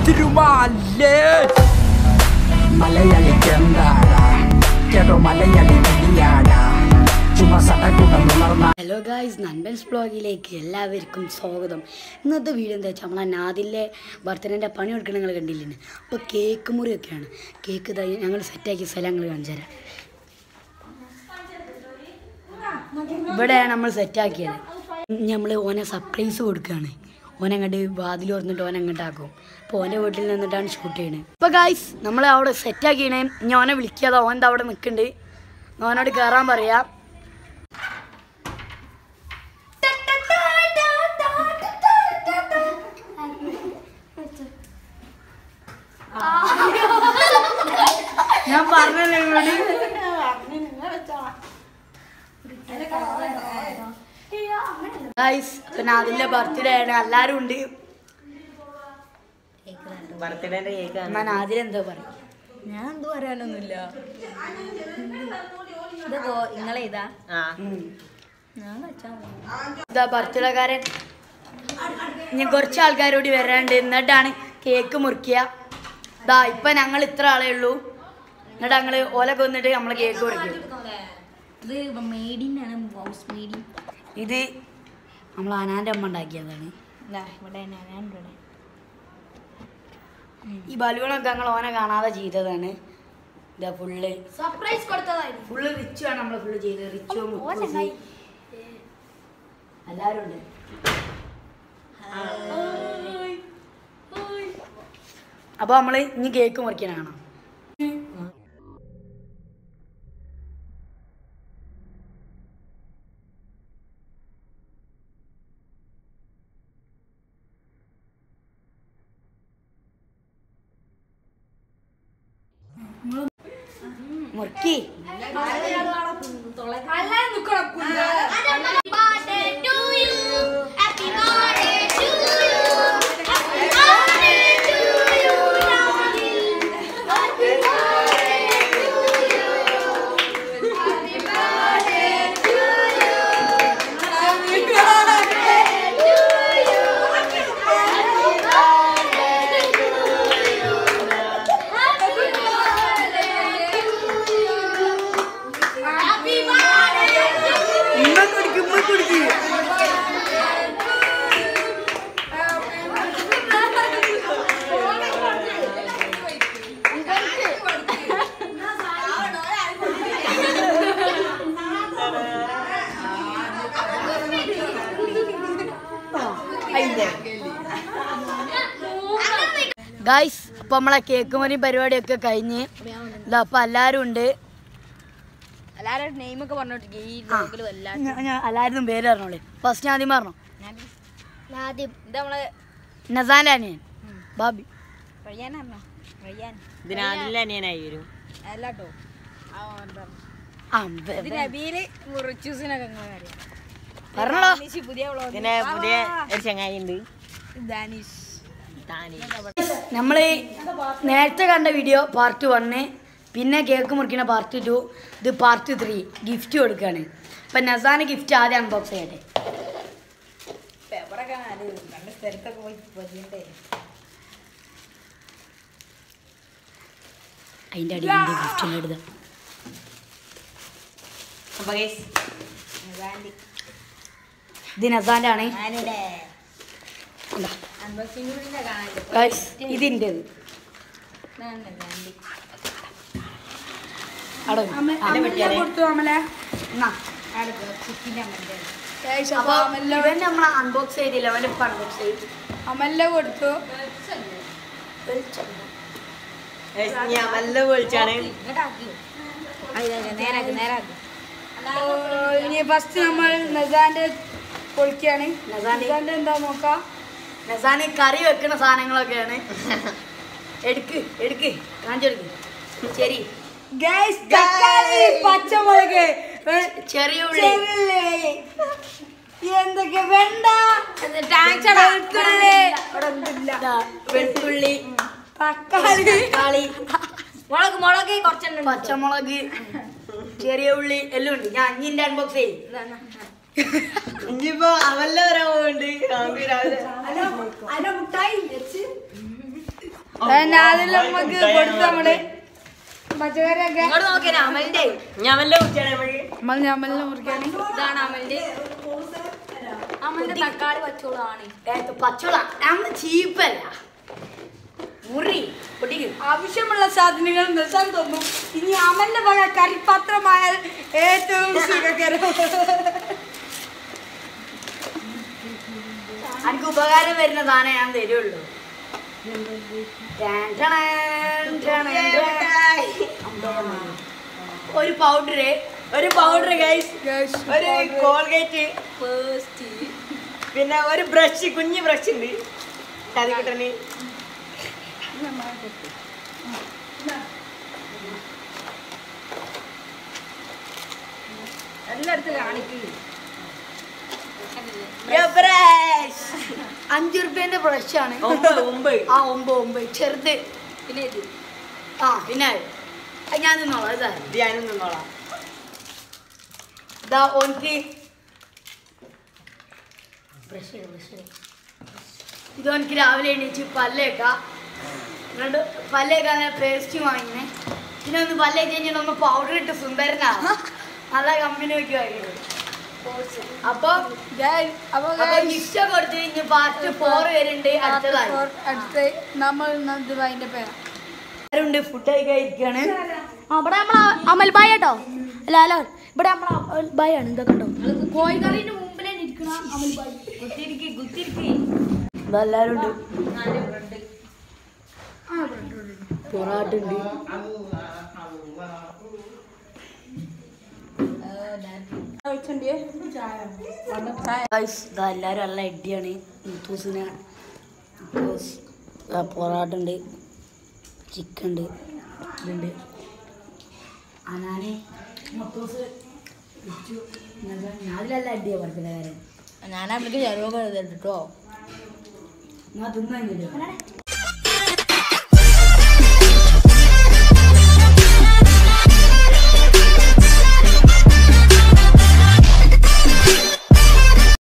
തിരുമാലേ മലയാളി ചെന്താടാ കേട്ടോ മലയാളി വലിയാടാ ചുമ സടകുടന്നുണർന്ന hello guys നൻബൻസ് ബ്ലോഗിലേക്ക് എല്ലാവർക്കും സ്വാഗതം ഇന്നത്തെ വീഡിയോ എന്താ വെച്ചാൽ നമ്മളെ നാദിലെ ബർത്ത്ഡേൻ്റെ പണി കൊടുക്കണം നിങ്ങൾ കണ്ടില്ലേ അപ്പോൾ കേക്ക് മുറിയൊക്കെയാണ് കേക്ക് ഇതായി ഞങ്ങൾ സെറ്റാക്കിയ സ്ഥലങ്ങൾ കാണിച്ചു തരാം ഇവിടെയാണ് നമ്മൾ സെറ്റാക്കിയത് നമ്മൾ ഓനെ സർപ്രൈസ് കൊടുക്കുകയാണ് ഓനെ അങ്ങോട്ട് വാതിൽ തുറന്നിട്ട് ഓനെ അങ്ങോട്ടാക്കും അപ്പോൾ ഓൻ്റെ വീട്ടിൽ നിന്നിട്ടാണ് ഷൂട്ട് ചെയ്യണത് അപ്പോൾ ഗായ്സ് നമ്മൾ അവിടെ സെറ്റാക്കിയണേ ഞാൻ ഓനെ വിളിക്കാതെ ഓൻ ദാ അവിടെ നിൽക്കുന്നുണ്ട് ഓനോട് കയറാൻ പറയാം ഞാൻ പറഞ്ഞല്ലേ ഇവിടെ ഗൈസ് പിന്നെ അതിന്റെ ബർത്ത്ഡേ ആണ് എല്ലാരും ഉണ്ട് ബർത്ത്ഡേന്റെ കേക്ക് ഞാൻ ആദ്യം എന്താ പറയും ഞാൻ എന്ത് പറയാനൊന്നുമില്ല ഇത് നിങ്ങളെ ഇതാ ആ ഞാൻ വെച്ചാ ഇതാ ബർത്ത്ഡേക്കാരൻ ഇനി കുറച്ച് ആൾക്കാരോട് വരാണ്ട് എന്നിട്ടാണ് കേക്ക് മുറിക്കുക ഇതാ ഇപ്പൊ ഞങ്ങൾ ഇത്ര ആളേ ഉള്ളൂ എന്നിട്ട് ഞങ്ങള് ഓലൊക്കെ വന്നിട്ട് നമ്മളെ കേക്ക് മുറിക്കും ഇത് മെയ്ഡിൻ്റെ ആണ് ബൗസ് മെയ്ഡിൻ ഇത് നമ്മൾ അനാന്റെ അമ്മ ഉണ്ടാക്കിയതാണ് ഇതാ ഇവിടെ ഞാൻ ഇവിടെ ഈ ബലൂണൊക്കെ ഞങ്ങൾ ഓനെ കാണാതെ ചെയ്തതാണ് ഇതാ ഫുള്ള് സർപ്രൈസ് കൊടുത്തതായിരുന്നു ഫുള്ള് റിച്ചു ആണ് നമ്മൾ ഫുള്ള് ചെയ്തത് റിച്ചു മുത്തൂസി. എല്ലാരും ഉണ്ട് അപ്പൊ നമ്മള് ഇനി കേക്ക് മുറിക്കാനാണ് മുറുക്കി ഉമ്മ കുടിക്കും ഉമ്മ കുടിക്കും ഗായ്സ് അപ്പൊ നമ്മളെ കേക്ക് മരി പരിപാടിയൊക്കെ കഴിഞ്ഞ് ഇതാ അപ്പൊ എല്ലാരും ഉണ്ട് എല്ലാവരും നെയിമൊക്കെ പറഞ്ഞോട്ടിരിക്കും ഈ ആ. ലോഗിലും എല്ലാം ഞാൻ ഞാൻ എല്ലാവരും പേര് പറഞ്ഞോളെ ഫസ്റ്റ് ആദ്യം പറഞ്ഞോ ആദ്യം ഇത് നമ്മളെ നസാൻ്റെ അനിയൻ ബാബി റയ്യാനോ റയ്യാൻ ഇതിനാദിലെ അനിയനായി വരും അല്ലാട്ടോ ആ ബ- ഇത് നബീല് റിച്ചൂസിനൊക്കെ ഇങ്ങനെ അറിയാം പറഞ്ഞോളൂ ദാനിഷ് പുതിയ വ്ളോഗ് പിന്നെ പുതിയ ഒരു ചങ്ങായി ഉണ്ട് ദാനിഷ് താനി നമ്മൾ നേരത്തെ കണ്ട വീഡിയോ പാർട്ട് വണ്ണ് പിന്നെ കേക്ക് മുറിക്കുന്ന പാർട്ട് ടു ഇത് പാർട്ട് ത്രീ ഗിഫ്റ്റ് കൊടുക്കുകയാണ് അപ്പം നസാന് ഗിഫ്റ്റ് ആദ്യം അൺബോക്സ് ചെയ്യട്ടെ പേപ്പറൊക്കെ രണ്ട് സ്ഥലത്തൊക്കെ പോയി പൊതിയണ്ടേ അതിൻ്റെ അടിയിൽ ഗിഫ്റ്റ് എടുത്ത അപ്പൊ guys, ഗാന്ധി ഇത് നസാൻ്റെ ആണ് ഞാനിവിടെ എന്താ അൺബോക്സിംഗ് കാണാൻ ഗൈസ് ഇതിൻ്റെത് ഇതാണ് ഗാന്ധി അവിടെ വെക്ക്. അതിന്റെ പെട്ടിയാലേ. എന്നാ. ചിക്കിൻ്റെ അമ്മൻ്റെ അപ്പൊ ഇവൻ നമ്മൾ അൺബോക്സ് ചെയ്തില്ല അവൻ്റെ ഇപ്പം അൺബോക്സ് ചെയ്തു അമല്ല കൊടുത്തു guys, ഞാൻ നല്ല വിളിച്ചാണ് ഇങ്ങോട്ടാക്കി നേരാക്കി നേരാക്കി ഇനി ഫസ്റ്റ് നമ്മൾ നസാന്റെ പൊളിക്കാണ് നസാന്റെ നസാന്റെ എന്താ നോക്കാം നസാന് കറി വെക്കുന്ന സാധനങ്ങളൊക്കെയാണ് എടുക്ക് എടുക്ക് കാണിച്ചെടുക്ക് ശരി ഗൈസ് തക്കാളി പച്ചമുളക് ഏ, ചെറിയ ഉള്ളി ചെറുള്ളി, എന്തൊക്കെ വെണ്ട വെളുത്തുള്ളി ഇതാ, വെളുത്തുള്ളി തക്കാളി തക്കാളി മുളക് മുളക് കുറച്ചെണ്ണം പച്ചമുളക് ചെറിയ ഉള്ളി എല്ലാം ഉണ്ട് ഞാൻ അഞ്ഞിന്റെ അൺബോക്സ് ചെയ്യും ഇനിയിപ്പോ അവല്ല വരാൻ പോകുന്നുണ്ട് നമുക്ക് രാവിലെ അല്ല മുട്ടായി വെച്ച് അതിൽ നമുക്ക് കൊടുത്ത് നമ്മള് പച്ചക്കറിയൊക്കെ ഇങ്ങോട്ട് നോക്കിയാ അമലിന്റെ ഞാൻ വല്ല വിളിച്ചാണ് നമുക്ക് നമ്മൾ ഞമ്മലിനെ മുറിക്കാൻ ഇതാണ് അമലിന്റെ അമലിന്റെ തക്കാളി പച്ചോളാണ് ഏ, പച്ചോള നമ്മൾ ചീപ്പല്ല മുറി പൊട്ടിക്കും ആവശ്യമുള്ള സാധനങ്ങൾ നിർത്താൻ തോന്നും ഇനി അമലിന്റെ വക കറിപാത്രമായ ഏറ്റവും സുഖകരം എനിക്ക് ഉപകാരം വരുന്ന സാധനം ഞാൻ തരുള്ളൂ ടാൻ ടണാൻ ടണാൻ ടണാൻ. ഒരു പൗഡറ് ഒരു പൗഡർ ഗൈസ് Guys, ഒരു കോൾഗേറ്റ് ഫേസ്റ്റ് പിന്നെ ഒരു ബ്രഷ് കുഞ്ഞു ബ്രഷ് ഉണ്ട് അത് കിട്ടണേ എല്ലായിടത്തും കാണിക്കും ബ്രഷ് അഞ്ചു റുപ്യന്റെ ബ്രഷാണ് ഒമ്പത് ഒമ്പത് ആ ഒമ്പത് ഒമ്പത് ചെറുത് പിന്നെ ഇത് ആ പിന്നെ അത് ഞാൻ നിന്നോളാം ഇതാ ഇത് ഞാനും നിന്നോളാം ഇതാ ഓൻക്ക് ബ്രഷ് ബ്രഷ് ഇത് ഓൻക്ക് രാവിലെ എണീച്ച് പല്ലേക്ക എന്നിട്ട് പല്ലേക്കാൻ പേസ്റ്റ് വാങ്ങിനെ പിന്നെ ഒന്ന് പല്ലേക്ക് കഴിഞ്ഞിട്ട് ഒന്ന് പൗഡർ ഇട്ട് സുന്ദരനാ നല്ല കമ്പനി നോക്കി വാങ്ങിയത് അപ്പൊ Guys, അപ്പൊ അപ്പൊ guys, ഗിഫ്റ്റ് കൊടുത്ത് കഴിഞ്ഞ് പാർട്ട് ഫോർ വരുന്നുണ്ട് അടുത്തതായി for അടുത്ത് നമ്മൾ ഇന്നത്തെ അതിന്റെ പേരാ ആരുണ്ട് ഫുഡ് കഴിക്കാൻ ഇരിക്കുകയാണ് ഇവിടെ നമ്മളെ അമൽ ബായ് കേട്ടോ അല്ല അല്ല ഇവിടെ നമ്മളെ അമൽ ബായ് ആണ് ഇതൊക്കെ ഉണ്ടോ കോഴിക്കറിന്റെ മുമ്പിൽ തന്നെ ഇരിക്കണ അമൽ ബായ് കുത്തിരിക്കി കുത്തിരിക്കി ഇതെല്ലാരും ഉണ്ട് പൊറാട്ട ഉണ്ട് Guys, ഇതാ എല്ലാവരും നല്ല ഇടിയാണ് മുത്തൂസിന് മുത്തൂസ് ഇതാ പൊറാട്ട ഉണ്ട് ചിക്കൻ ഉണ്ട് ഇതുണ്ട് അനാനെ മുത്തൂസ് ഇച്ചു ഞാനിലല്ല അടിയാ പറഞ്ഞ കാര്യം ഞാൻ അവർക്ക് ചെലവൊക്കെ എഴുതട്ടോ ഞാൻ തിന്നു കഴിഞ്ഞില്ല